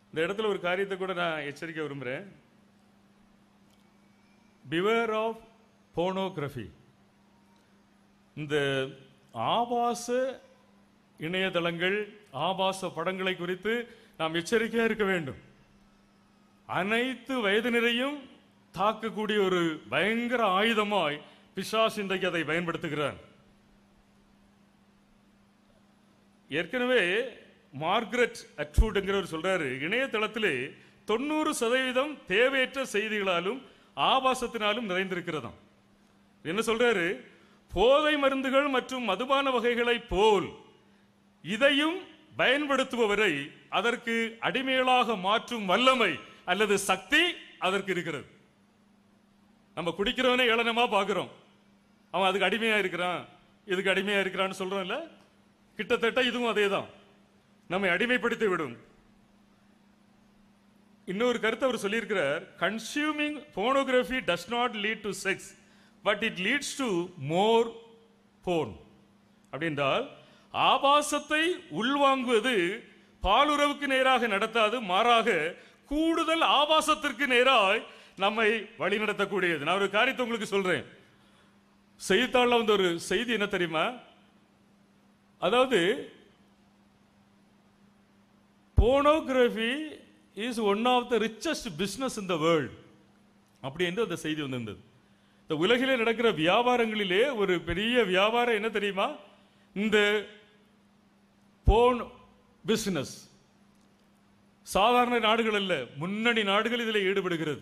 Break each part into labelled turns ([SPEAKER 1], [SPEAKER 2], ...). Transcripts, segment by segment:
[SPEAKER 1] இந்த இடத்துல ஒரு காரியத்தை கூட நான் எச்சரிக்க விரும்புகிறேன் பிவேர் ஆஃப் போனோகிராஃபி இந்த ஆபாச இணையதளங்கள் ஆபாச படங்களை குறித்து நாம் எச்சரிக்கையாக இருக்க வேண்டும் அனைத்து வயதினரையும் தாக்கக்கூடிய ஒரு பயங்கர ஆயுதமாய் பிசாஸ் இன்றைக்கு அதை பயன்படுத்துகிறான் ஏற்கனவே மார்கரெட் அட்வுட்ங்கிறவர் சொல்றாரு இணையதளத்திலே தொண்ணூறு சதவீதம் தேவையற்ற செய்திகளாலும் ஆபாசத்தினாலும் நிறைந்திருக்கிறதாம் என்ன சொல்றாரு போதை மருந்துகள் மற்றும் மதுபான வகைகளை போல் இதையும் பயன்படுத்துபவரை அதற்கு அடிமைகளாக மாற்றும் வல்லமை அல்லது சக்தி அதற்கு இருக்கிறது நம்ம குடிக்கிறவனே ஏளனமா பார்க்கிறோம் அவன் அதுக்கு அடிமையா இருக்கிறான் இதுக்கு அடிமையா இருக்கிறான்னு சொல்றோம்ல கிட்டத்தட்ட இதுவும் அதேதான் நம்மை அடிமைப்படுத்தி விடும் இன்னொரு கருத்து அவர் சொல்லியிருக்கிறார் consuming pornography does not lead to sex but it leads to more porn அப்படின்றால் ஆபாசத்தை உள்வாங்குவது பாலுறவுக்கு நேராக நடத்தாது மாறாக கூடுதல் ஆபாசத்திற்கு நேராய் நம்மை வழிநடத்தக்கூடியது நான் ஒரு காரியத்தை உங்களுக்கு சொல்றேன் செய்தித்தாளில் வந்து ஒரு செய்தி என்ன தெரியுமா அதாவது pornography is one of the richest business in the world அப்படி என்று அந்த செய்தி வந்திருந்தது இந்த உலகிலே நடக்கிற வியாபாரங்களிலே ஒரு பெரிய வியாபாரம் என்ன தெரியுமா இந்த போன் பிசினஸ் சாதாரண நாடுகள் அல்ல முன்னணி நாடுகள் இதில் ஈடுபடுகிறது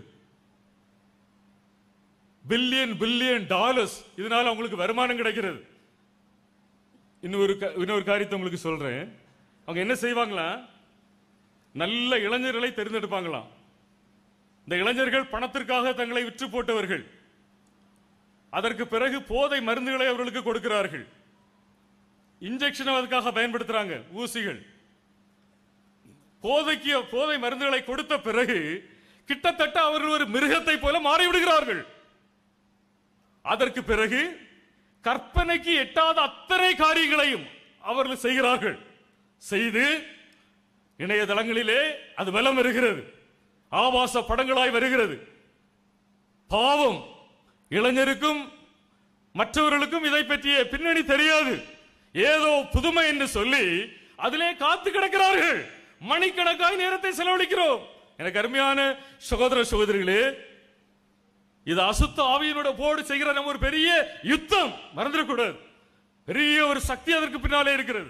[SPEAKER 1] பில்லியன் பில்லியன் டாலர்ஸ் இதனால அவங்களுக்கு வருமானம் கிடைக்கிறது இன்னொரு க- இன்னொரு காரியத்தை உங்களுக்கு சொல்றேன் அவங்க என்ன செய்வாங்களா நல்ல இளைஞர்களை தேர்ந்தெடுப்பாங்களாம் இந்த இளைஞர்கள் பணத்திற்காக தங்களை விற்று போட்டவர்கள் அதற்கு பிறகு போதை மருந்துகளை அவர்களுக்கு கொடுக்கிறார்கள் இன்ஜெக்ஷன் அதுக்காக பயன்படுத்துறாங்க ஊசிகள் போதைக்கு போதை மருந்துகளை கொடுத்த பிறகு கிட்டத்தட்ட அவர்கள் ஒரு மிருகத்தை போல மாறிவிடுகிறார்கள் அதற்கு பிறகு கற்பனைக்கு எட்டாத அத்தனை காரியங்களையும் அவர்கள் செய்கிறார்கள் செய்து இணையதளங்களிலே அது வலம் வருகிறது ஆபாச படங்களாய் வருகிறது பாவம் இளைஞருக்கும் மற்றவர்களுக்கும் இதை பற்றிய பின்னணி தெரியாது ஏதோ புதுமை என்று சொல்லி அதிலே காத்து கிடக்கிறார்கள் மணிக்கணக்காய் நேரத்தை செலவழிக்கிறோம் எனக்கு அருமையான சகோதர சகோதரிகளே இது அசுத்த ஆவியினோட போடு செய்கிற நம்ம ஒரு பெரிய யுத்தம் மறந்துடக்கூடாது பெரிய ஒரு சக்தி அதற்கு பின்னாலே இருக்கிறது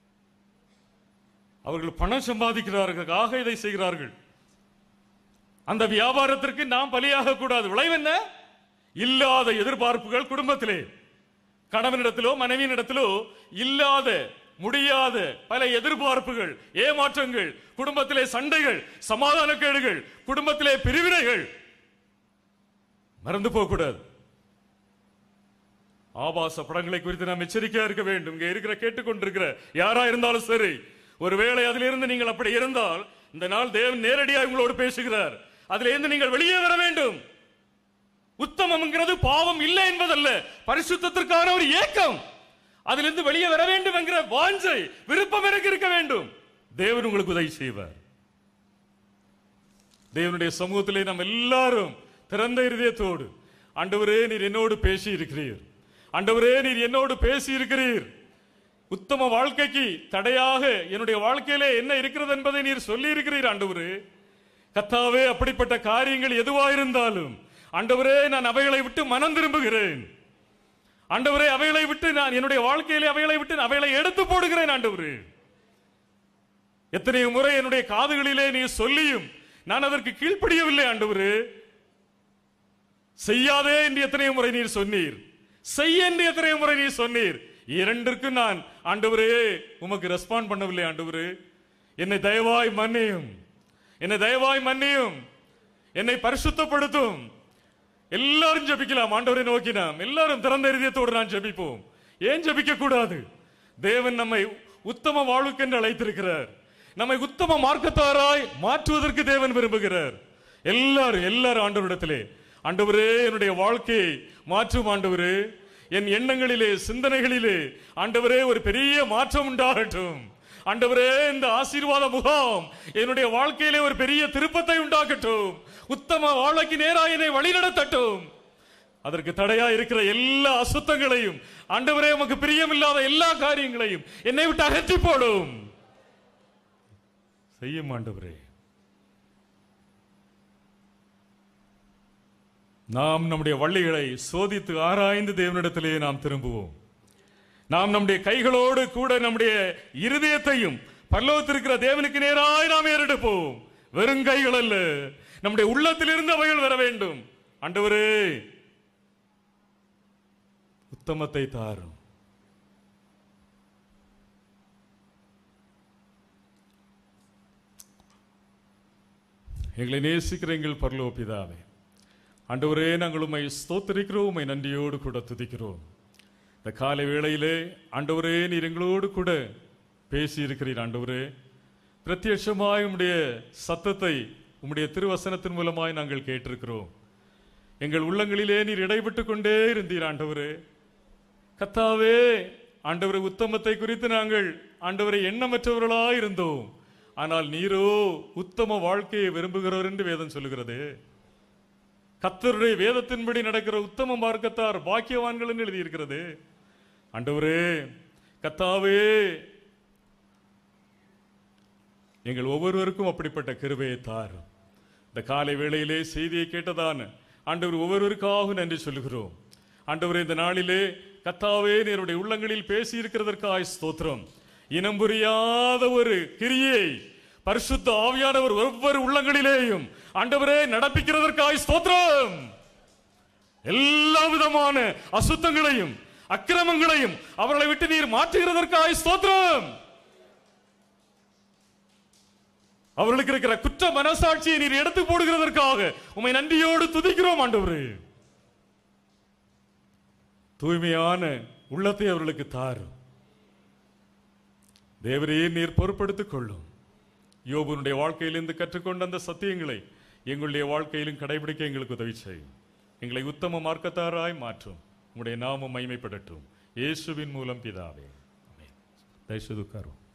[SPEAKER 1] அவர்கள் பணம் சம்பாதிக்கிறார்களுக்காக இதை செய்கிறார்கள் அந்த வியாபாரத்திற்கு நாம் பலியாக கூடாது விளைவு என்ன இல்லாத எதிர்பார்ப்புகள் குடும்பத்திலே கணவனிடத்திலோ மனைவியினிடத்திலோ இல்லாத முடியாத பல எதிர்பார்ப்புகள் ஏமாற்றங்கள் குடும்பத்திலே சண்டைகள் சமாதானக்கேடுகள் குடும்பத்திலே பிரிவினைகள் மறந்து போகக்கூடாது ஆபாச படங்களை குறித்து நாம் எச்சரிக்கையா இருக்க வேண்டும் இங்க இருக்கிற கேட்டுக்கொண்டிருக்கிற யாரா இருந்தாலும் சரி ஒருவேளை அதிலிருந்து நீங்கள் அப்படி இருந்தால் இந்த நாள் தேவன் நேரடியாக உங்களோடு பேசுகிறார் அதிலிருந்து நீங்கள் வெளியே வர வேண்டும் உத்தமம்ங்கிறது பாவம் இல்லை என்பதல்ல பரிசுத்தத்திற்கான ஒரு ஏக்கம் அதிலிருந்து வெளியே வர வேண்டும் என்கிற வாஞ்சை விருப்பம் எனக்கு இருக்க வேண்டும் தேவன் உங்களுக்கு உதவி செய்வார் தேவனுடைய சமூகத்திலே நாம் எல்லாரும் திறந்த இருதயத்தோடு ஆண்டவரே நீர் என்னோடு பேசி இருக்கிறீர் ஆண்டவரே நீர் என்னோடு பேசி இருக்கிறீர் உத்தம வாழ்க்கைக்கு தடையாக என்னுடைய வாழ்க்கையிலே என்ன இருக்கிறது என்பதை நீர் சொல்லி இருக்கிறீர் ஆண்டவரே கத்தாவே அப்படிப்பட்ட காரியங்கள் எதுவாயிருந்தாலும் ஆண்டவரே நான் அவைகளை விட்டு மனம் திரும்புகிறேன் ஆண்டவரே அவைகளை விட்டு நான் என்னுடைய வாழ்க்கையிலே அவைகளை விட்டு அவைகளை எடுத்து போடுகிறேன் ஆண்டவரே எத்தனை முறை என்னுடைய காதுகளிலே நீ சொல்லியும் நான் அதற்கு கீழ்ப்படியவில்லை ஆண்டவரே செய்யாதே என்று எத்தனை முறை நீர் சொன்னீர் செய்ய என்று எத்தனை முறை நீர் சொன்னீர் இரண்டிற்கும் நான் ஆண்டவரே உமக்கு ரெஸ்பாண்ட் பண்ணவில்லை ஆண்டவரே என்னை தயவாய் மன்னியும் என்னை தயவாய் மன்னியும் என்னை பரிசுத்தப்படுத்தும் எல்லாரும் ஜெபிக்கலாம் ஆண்டவரை நோக்கி நாம் எல்லாரும் திறந்த இதயத்தோடு நான் ஜெபிப்போம் ஏன் ஜெபிக்க கூடாது தேவன் நம்மை உத்தம வாழ்வுக்கென்று அழைத்திருக்கிறார் நம்மை உத்தம மார்க்கத்தாராய் மாற்றுவதற்கு தேவன் விரும்புகிறார் எல்லாரும் எல்லாரும் ஆண்டவரிடத்திலே ஆண்டவரே என்னுடைய வாழ்க்கையை மாற்றும் ஆண்டவரே என் எண்ணங்களிலே சிந்தனைகளிலே ஆண்டவரே ஒரு பெரிய மாற்றம் உண்டாகட்டும் ஆண்டவரே இந்த ஆசீர்வாத முகாம் என்னுடைய வாழ்க்கையிலே ஒரு பெரிய திருப்பத்தை உண்டாக்கட்டும் உத்தம வாழ்க்கைக்கு நேராக என்னை வழிநடத்தட்டும் அதற்கு தடையா இருக்கிற எல்லா அசுத்தங்களையும் ஆண்டவரே உமக்கு பிரியமில்லாத எல்லா காரியங்களையும் என்னை விட்டு அகற்றி போடும் செய்யும் ஆண்டவரே நாம் நம்முடைய வள்ளிகளை சோதித்து ஆராய்ந்து தேவனிடத்திலே நாம் திரும்புவோம் நாம் நம்முடைய கைகளோடு கூட நம்முடைய இருதயத்தையும் பல்லவத்திருக்கிற தேவனுக்கு நேராய் நாம் ஏறெடுப்போம் வெறும் கைகள் அல்ல நம்முடைய உள்ளத்திலிருந்து அவைகள் வர வேண்டும் ஆண்டவரே உத்தமத்தை தாரும் எங்களை நேசிக்கிற எங்கள் பரலோக பிதாவே ஆண்டவரே நாங்கள் உம்மை ஸ்தோத்திரிக்கிறோம் உம்மை நன்றியோடு கூட துதிக்கிறோம் இந்த காலை வேளையிலே ஆண்டவரே நீர் எங்களோடு கூட பேசி இருக்கிறீர் ஆண்டவரே பிரத்யட்சமாய் உம்முடைய சத்தத்தை உம்முடைய திருவசனத்தின் மூலமாய் நாங்கள் கேட்டிருக்கிறோம் எங்கள் உள்ளங்களிலே நீர் இடைப்பட்டு கொண்டே இருந்தீர் ஆண்டவரே கத்தாவே ஆண்டவரை உத்தமத்தை குறித்து நாங்கள் ஆண்டவரை எண்ணமற்றவர்களாய் இருந்தோம் ஆனால் நீரோ உத்தம வாழ்க்கையை விரும்புகிறவர் என்று வேதம் சொல்லுகிறது கத்தருடைய வேதத்தின்படி நடக்கிற உத்தம மார்க்கத்தார் பாக்கியவான்கள் என்று எழுதியிருக்கிறது ஆண்டவரே கத்தாவே எங்கள் ஒவ்வொருவருக்கும் அப்படிப்பட்ட கிருபையை தார் இந்த காலை வேளையிலே செய்தியை கேட்டதான ஆண்டவர் ஒவ்வொருவருக்காக நன்றி சொல்லுகிறோம் ஆண்டவரே இந்த நாளிலே கத்தாவே நீருடைய உள்ளங்களில் பேசி இருக்கிறதற்காய் ஸ்தோத்திரம் இனம் புரியாத ஒரு கிரியை பரிசுத்த ஆவியானவர் ஒவ்வொரு உள்ளங்களிலேயும் ஆண்டவரே நடப்பிக்கிறதற்காய் ஸ்தோத்திரம் எல்லா விதமான அசுத்தங்களையும் அக்கிரமங்களையும் அவர்களை விட்டு நீர் மாற்றுகிறதற்காய் ஸ்தோத்திரம் அவர்களுக்கு இருக்கிற குற்ற மனசாட்சியை நீர் எடுத்து போடுகிறதற்காக உம்மை நன்றியோடு துதிக்கிறோம் ஆண்டவரே தூய்மையான உள்ளத்தை அவர்களுக்கு தாரும் தேவரையே நீர் பொறுப்படுத்திக் கொள்ளும் யோபனுடைய வாழ்க்கையிலிருந்து கற்றுக்கொண்ட அந்த சத்தியங்களை எங்களுடைய வாழ்க்கையிலும் கடைபிடிக்க எங்களுக்கு உதவி செய்யும் எங்களை உத்தம மார்க்கத்தாராய் மாற்றும் உங்களுடைய நாமம் மைமைப்படட்டும் இயேசுவின் மூலம் பிதாவே ஆமென். தயவு செய்து உட்காருவோம்